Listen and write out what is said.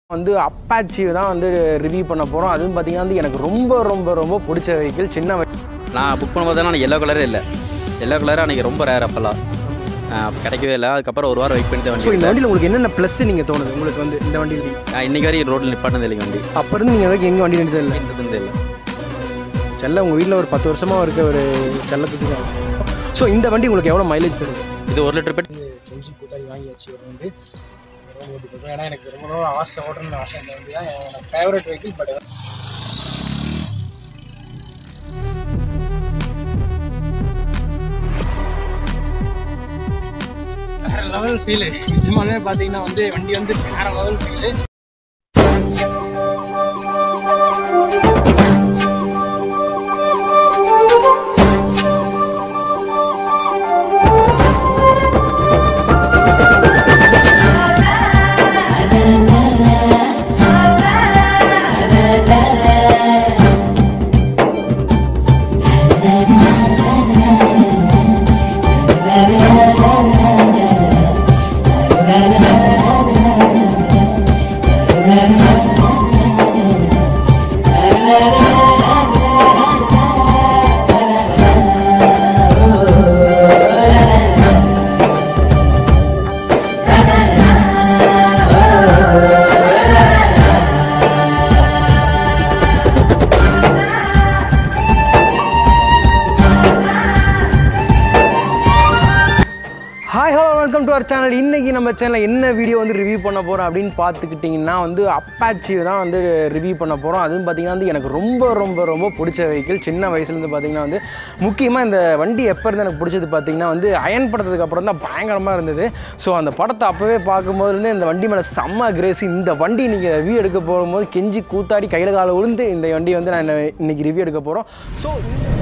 வந்து அப்பாச்சி தான் வந்து ரிவ்யூ பண்ண போகிறோம் அதுவும் பார்த்தீங்கன்னா வந்து எனக்கு ரொம்ப ரொம்ப ரொம்ப பிடிச்ச வெஹிக்கிள் சின்ன வய- நான் புக் பண்ணும்போது நான் எல்லோ கலரே இல்லை எல்லோ கலர் அன்றைக்கி ரொம்ப ரேர் அப்போல்லாம் அப்போ கிடைக்கவே இல்லை அதுக்கப்புறம் ஒரு வாரம் வெயிட் பண்ணிட்டு ஸோ வண்டி இந்த வண்டியில் உங்களுக்கு என்னென்ன ப்ளஸ் நீங்கள் தோணுது உங்களுக்கு வந்து இந்த வண்டி நான் இன்னைக்கு வரைக்கும் ரோட்டில் நிப்பாட்டினது இல்லைங்க வண்டி அப்போ இருந்து நீங்கள் வரைக்கும் எங்கே வண்டி நிறுத்தது இல்லை இருந்தது இல்லை செல்ல உங்கள் வீட்டில் ஒரு பத்து வருஷமாக இருக்க ஒரு செல்லத்துக்கு தான் ஸோ இந்த வண்டி உங்களுக்கு எவ்வளோ மைலேஜ் தருது இது ஒரு லிட்டர் பெட் கெஞ்சி கூத்தாடி வாங்கி வச்சு ஒரு வந்து ரொம்ப ஓட்டி போகும் ஏன்னா எனக்கு ரொம்ப ரொம்ப ஆசை ஓட்டணும்னு ஆசை இந்த வண்டி தான் எனக்கு ஃபேவரட் வெஹிக்கிள் பட் வேற லெவல் ஃபீலு நிஜமாலுமே பார்த்தீங்கன்னா வந்து வண்டி வந்து வேற level feel hi hello welcome to our channel இன்றைக்கி நம்ம சேனலில் என்ன வீடியோ வந்து ரிவ்யூ பண்ண போகிறோம் அப்படின்னு பார்த்துக்கிட்டிங்கன்னா வந்து அப்பாச்சி தான் வந்து ரிவ்யூ பண்ண போகிறோம் அதுவும் பார்த்திங்கன்னா வந்து எனக்கு ரொம்ப ரொம்ப ரொம்ப பிடிச்ச வெஹிக்கிள் சின்ன வயசுலேருந்து பார்த்திங்கன்னா வந்து முக்கியமாக இந்த வண்டி எப்போ இருந்து எனக்கு பிடிச்சது பார்த்திங்கன்னா வந்து அயன் படத்துக்கு அப்புறம் தான் பயங்கரமாக இருந்தது ஸோ அந்த படத்தை அப்போவே பார்க்கும்போது இருந்து இந்த வண்டி மேலே செம்ம கிரேஸ் இந்த வண்டி நீங்கள் ரிவ்யூ எடுக்க போகும்போது கெஞ்சி கூத்தாடி கையில் காலை விழுந்து இந்த வண்டி வந்து நான் இன்னைக்கு ரிவ்யூ எடுக்க போகிறோம் ஸோ